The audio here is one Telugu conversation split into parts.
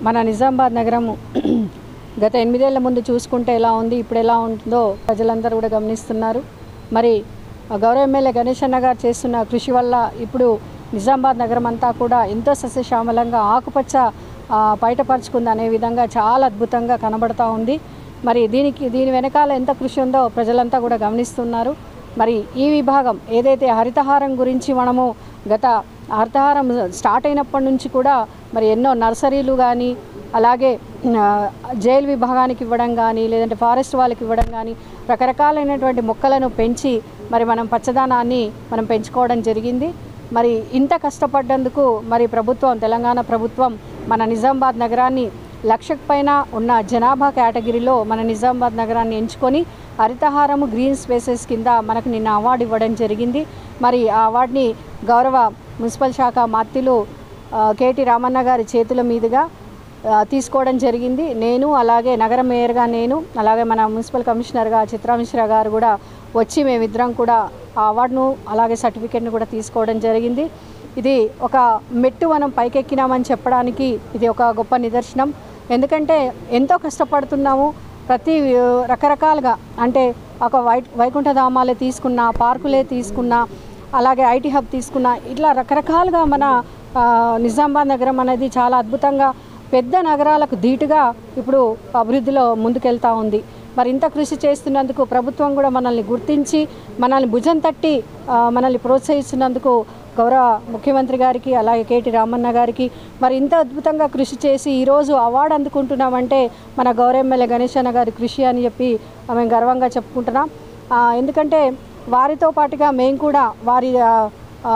మన నిజామాబాద్ నగరము గత ఎనిమిదేళ్ల ముందు చూసుకుంటే ఎలా ఉంది ఇప్పుడు ఎలా ఉంటుందో ప్రజలందరూ కూడా గమనిస్తున్నారు మరి ఆ గౌరవ ఎమ్మెల్యే గణేష్ అన్న గారు చేస్తున్న కృషి వల్ల ఇప్పుడు నిజామాబాద్ నగరం అంతా కూడా ఎంతో సస్యశ్యామలంగా ఆకుపచ్చ ఆ, బయటపరుచుకుంది అనే విధంగా చాలా అద్భుతంగా కనబడతా ఉంది మరి దీనికి దీని వెనకాల ఎంత కృషి ఉందో ప్రజలంతా కూడా గమనిస్తున్నారు మరి ఈ విభాగం ఏదైతే హరితహారం గురించి మనము గత హరితహారం స్టార్ట్ అయినప్పటి నుంచి కూడా మరి ఎన్నో నర్సరీలు కానీ అలాగే ఆ, జైలు విభాగానికి ఇవ్వడం కానీ లేదంటే ఫారెస్ట్ వాళ్ళకి ఇవ్వడం కానీ రకరకాలైనటువంటి మొక్కలను పెంచి మరి మనం పచ్చదనాన్ని మనం పెంచుకోవడం జరిగింది మరి ఇంత కష్టపడ్డందుకు మరి ప్రభుత్వం తెలంగాణ ప్రభుత్వం మన నిజామాబాద్ నగరాన్ని లక్షకు పైన ఉన్న జనాభా కేటగిరీలో మన నిజామాబాద్ నగరాన్ని ఎంచుకొని హరితహారము గ్రీన్ స్పేసెస్ కింద మనకు నిన్న అవార్డు ఇవ్వడం జరిగింది మరి ఆ అవార్డుని గౌరవ మున్సిపల్ శాఖ మాత్యులు ఆ, కేటీ రామన్న గారి చేతుల మీదుగా ఆ, తీసుకోవడం జరిగింది నేను అలాగే నగర మేయర్గా నేను అలాగే మన మున్సిపల్ కమిషనర్గా చిత్రా మిశ్రా గారు కూడా వచ్చి మేమిద్దరం కూడా ఆ అవార్డును అలాగే సర్టిఫికేట్ను కూడా తీసుకోవడం జరిగింది ఇది ఒక మెట్టు మనం పైకెక్కినామని చెప్పడానికి ఇది ఒక గొప్ప నిదర్శనం ఎందుకంటే ఎంతో కష్టపడుతున్నాము ప్రతి ఆ, రకరకాలుగా అంటే ఒక వై వైకుంఠధామాలే తీసుకున్నా పార్కులే తీసుకున్నా అలాగే ఐటీ హబ్ తీసుకున్నా ఇట్లా రకరకాలుగా మన ఆ, నిజామాబాద్ నగరం అనేది చాలా అద్భుతంగా పెద్ద నగరాలకు ధీటుగా ఇప్పుడు అభివృద్ధిలో ముందుకెళ్తా ఉంది మరి ఇంత కృషి చేస్తున్నందుకు ప్రభుత్వం కూడా మనల్ని గుర్తించి మనల్ని భుజం తట్టి ఆ, మనల్ని ప్రోత్సహిస్తున్నందుకు గౌరవ ముఖ్యమంత్రి గారికి అలాగే కేటీ రామన్న గారికి మరి ఇంత అద్భుతంగా కృషి చేసి ఈరోజు అవార్డు అందుకుంటున్నామంటే మన గౌరవ ఎమ్మెల్యే గణేష్ అన్న గారి కృషి అని చెప్పి మేము గర్వంగా చెప్పుకుంటున్నాం ఆ, ఎందుకంటే వారితో పాటుగా మేము కూడా వారి ఆ, ఆ,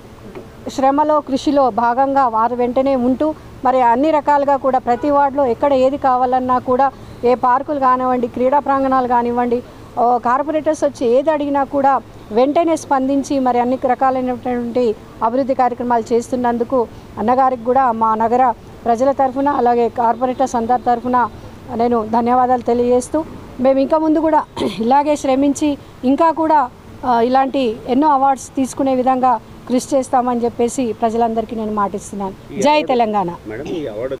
శ్రమలో కృషిలో భాగంగా వారు వెంటనే ఉంటూ మరి అన్ని రకాలుగా కూడా ప్రతి వార్డులో ఎక్కడ ఏది కావాలన్నా కూడా ఏ పార్కులు కానివ్వండి క్రీడా ప్రాంగణాలు కానివ్వండి ఓ కార్పొరేటర్స్ వచ్చి ఏది అడిగినా కూడా వెంటనే స్పందించి మరి అన్ని రకాలైనటువంటి అభివృద్ధి కార్యక్రమాలు చేస్తున్నందుకు అన్నగారికి కూడా మా నగర ప్రజల తరఫున అలాగే కార్పొరేటర్స్ అందరి తరఫున నేను ధన్యవాదాలు తెలియజేస్తూ మేము ఇంకా ముందు కూడా ఇలాగే శ్రమించి ఇంకా కూడా ఆ, ఇలాంటి ఎన్నో అవార్డ్స్ తీసుకునే విధంగా కృషి చేస్తామని చెప్పేసి ప్రజలందరికీ నేను మాటిస్తున్నాను జై తెలంగాణ మేడం ఈ అవార్డు